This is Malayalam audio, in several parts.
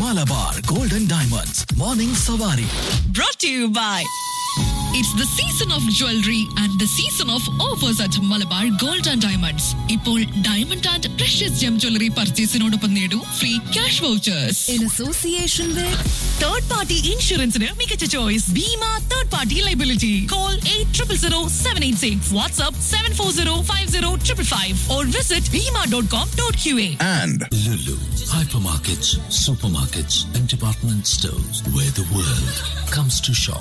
മലബാർ ഗോൾഡൻ ഡയമണ്ട്സ് മോർണിംഗ് സവാരി brought to you by It's the season of jewelry and the season of offers at Malabar Gold and Diamonds. ഇപ്പോൾ diamond and precious gem jewellery പർച്ചേസിനോടൊപ്പം നേടൂ free cash vouchers in association with third party ഇൻഷുറൻസിന് മികച്ച choice Bhima third party liability call eight triple zero seven eight six WhatsApp seven four zero five zero triple five or visit Bhima dot com dot Q A and Lulu, hypermarkets, supermarkets, and department stores where the world comes to shop.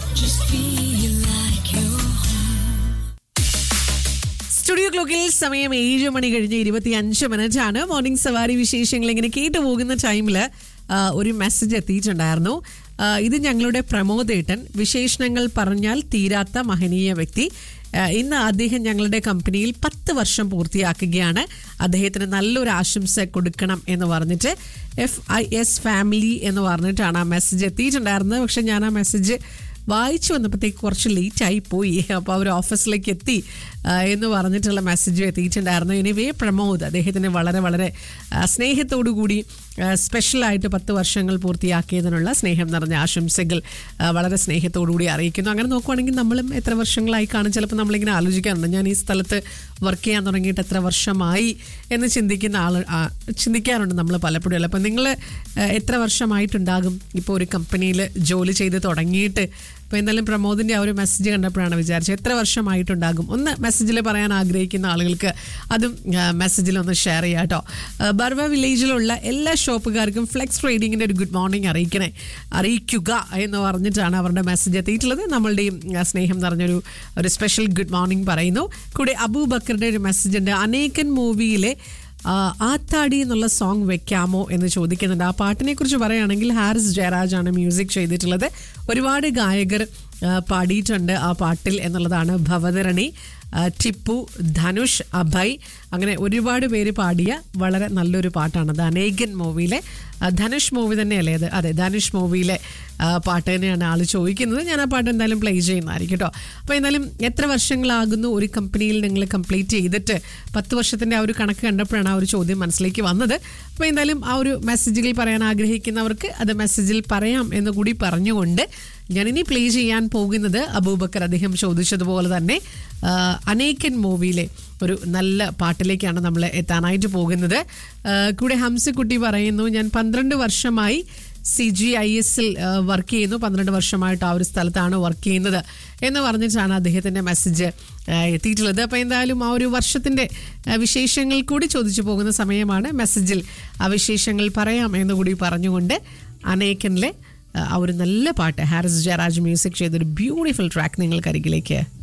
Studio ക്ലോക്കിൽ സമയം ഏഴ് മണി കഴിഞ്ഞ് ഇരുപത്തി അഞ്ച് മിനിറ്റ് ആണ് മോർണിംഗ് സവാരി വിശേഷങ്ങൾ ഇങ്ങനെ കേട്ടു പോകുന്ന ടൈമിൽ ഒരു മെസ്സേജ് എത്തിയിട്ടുണ്ടായിരുന്നു ആ, ഇത് ഞങ്ങളുടെ പ്രമോദേട്ടൻ വിശേഷണങ്ങൾ പറഞ്ഞാൽ തീരാത്ത മഹനീയ വ്യക്തി ആ, ഇന്ന് അദ്ദേഹം ഞങ്ങളുടെ കമ്പനിയിൽ പത്ത് വർഷം പൂർത്തിയാക്കുകയാണ് അദ്ദേഹത്തിന് നല്ലൊരു ആശംസ കൊടുക്കണം എന്ന് പറഞ്ഞിട്ട് എഫ് ഐ എസ് ഫാമിലി എന്ന് പറഞ്ഞിട്ടാണ് ആ മെസ്സേജ് എത്തിയിട്ടുണ്ടായിരുന്നത് പക്ഷെ ഞാൻ ആ മെസ്സേജ് വായിച്ചു വന്നപ്പോഴത്തേക്ക് കുറച്ച് ലേറ്റ് ആയി പോയി അപ്പോൾ അവർ ഓഫീസിലേക്ക് എത്തി ആ, എന്ന് പറഞ്ഞിട്ടുള്ള മെസ്സേജ് എത്തിയിട്ടുണ്ടായിരുന്നു എനിവേ പ്രമോദ് അദ്ദേഹത്തിന് വളരെ വളരെ ആ, സ്നേഹത്തോടു കൂടി ആ, സ്പെഷ്യലായിട്ട് പത്ത് വർഷങ്ങൾ പൂർത്തിയാക്കിയതിനുള്ള സ്നേഹം നിറഞ്ഞ ആശംസകൾ ആ, വളരെ സ്നേഹത്തോടു കൂടി അറിയിക്കുന്നു അങ്ങനെ നോക്കുവാണെങ്കിൽ നമ്മളും എത്ര വർഷങ്ങളായി കാണും ചിലപ്പോൾ നമ്മളിങ്ങനെ ആലോചിക്കാറുണ്ട് ഞാൻ ഈ സ്ഥലത്ത് വർക്ക് ചെയ്യാൻ തുടങ്ങിയിട്ട് എത്ര വർഷമായി എന്ന് ചിന്തിക്കുന്ന ആൾ ആ, ചിന്തിക്കാറുണ്ട് നമ്മൾ പലപ്പോഴും അല്ല അപ്പം നിങ്ങൾ എത്ര വർഷമായിട്ടുണ്ടാകും ഇപ്പോൾ ഒരു കമ്പനിയിൽ ജോലി ചെയ്ത് തുടങ്ങിയിട്ട് അപ്പോൾ എന്തായാലും പ്രമോദിൻ്റെ ആ ഒരു മെസ്സേജ് കണ്ടപ്പോഴാണ് വിചാരിച്ചത് എത്ര വർഷമായിട്ടുണ്ടാകും ഒന്ന് മെസ്സേജിൽ പറയാൻ ആഗ്രഹിക്കുന്ന ആളുകൾക്ക് അതും മെസ്സേജിൽ ഒന്ന് ഷെയർ ചെയ്യാം കേട്ടോ ആ, ബർവ വില്ലേജിലുള്ള എല്ലാ ഷോപ്പുകാർക്കും ഫ്ലെക്സ് ട്രേഡിങ്ങിൻ്റെ ഒരു ഗുഡ് മോർണിംഗ് അറിയിക്കണേ അറിയിക്കുക എന്ന് പറഞ്ഞിട്ടാണ് അവരുടെ മെസ്സേജ് എത്തിയിട്ടുള്ളത് നമ്മളുടെയും ആ, സ്നേഹം നിറഞ്ഞൊരു ഒരു സ്പെഷ്യൽ ഗുഡ് മോർണിംഗ് പറയുന്നു കൂടെ അബൂബക്കറുടെ ഒരു മെസ്സേജ് ഉണ്ട് അനേകൻ മൂവിയിലെ ആ, ആത്താടി എന്നുള്ള സോങ് വെക്കാമോ എന്ന് ചോദിക്കുന്നുണ്ട് ആ പാട്ടിനെ കുറിച്ച് പറയുകയാണെങ്കിൽ ഹാരിസ് ജയരാജ് ആണ് മ്യൂസിക് ചെയ്തിട്ടുള്ളത് ഒരുപാട് ഗായകർ ആ, പാടിയിട്ടുണ്ട് ആ പാട്ടിൽ എന്നുള്ളതാണ് ഭവതരണി ആ, ടിപ്പു ധനുഷ് അഭയ് അങ്ങനെ ഒരുപാട് പേര് പാടിയ വളരെ നല്ലൊരു പാട്ടാണ് അത് അനേകൻ മൂവിയിലെ ആ, ധനുഷ് മൂവി തന്നെയല്ലേ അത് അതെ ധനുഷ് മൂവിയിലെ ആ, പാട്ട് തന്നെയാണ് ആൾ ചോദിക്കുന്നത് ഞാൻ ആ പാട്ട് എന്തായാലും പ്ലേ ചെയ്യുന്നതായിരിക്കും കേട്ടോ അപ്പോൾ എന്തായാലും എത്ര വർഷങ്ങളാകുന്നു ഒരു കമ്പനിയിൽ നിങ്ങൾ കംപ്ലീറ്റ് ചെയ്തിട്ട് പത്ത് വർഷത്തിൻ്റെ ആ ഒരു കണക്ക് കണ്ടപ്പോഴാണ് ആ ഒരു ചോദ്യം മനസ്സിലേക്ക് വന്നത് അപ്പോൾ എന്തായാലും ആ ഒരു മെസ്സേജുകൾ പറയാൻ ആഗ്രഹിക്കുന്നവർക്ക് അത് മെസ്സേജിൽ പറയാം എന്ന് കൂടി പറഞ്ഞുകൊണ്ട് ഞാനിനി പ്ലേ ചെയ്യാൻ പോകുന്നത് അബൂബക്കർ അദ്ദേഹം ചോദിച്ചതുപോലെ തന്നെ ആ, അനേകൻ മൂവിയിലെ ഒരു നല്ല പാട്ടിലേക്കാണ് നമ്മൾ എത്താനായിട്ട് പോകുന്നത് ആ, കൂടെ ഹംസക്കുട്ടി പറയുന്നു ഞാൻ പന്ത്രണ്ട് വർഷമായി സി ജി ഐ എസിൽ വർക്ക് ചെയ്യുന്നു പന്ത്രണ്ട് വർഷമായിട്ട് ആ ഒരു സ്ഥലത്താണ് വർക്ക് ചെയ്യുന്നത് എന്ന് പറഞ്ഞിട്ടാണ് അദ്ദേഹത്തിൻ്റെ മെസ്സേജ് എത്തിയിട്ടുള്ളത് അപ്പോൾ എന്തായാലും ആ ഒരു വർഷത്തിൻ്റെ ആ, വിശേഷങ്ങൾ കൂടി ചോദിച്ചു പോകുന്ന സമയമാണ് മെസ്സേജിൽ ആ വിശേഷങ്ങൾ പറയാം എന്ന് കൂടി പറഞ്ഞുകൊണ്ട് അനേക്കനിലെ ആ ഒരു നല്ല പാട്ട് ഹാരിസ് ജയറാജ് മ്യൂസിക് ചെയ്തൊരു ബ്യൂട്ടിഫുൾ ട്രാക്ക് നിങ്ങൾക്കരികിലേക്ക്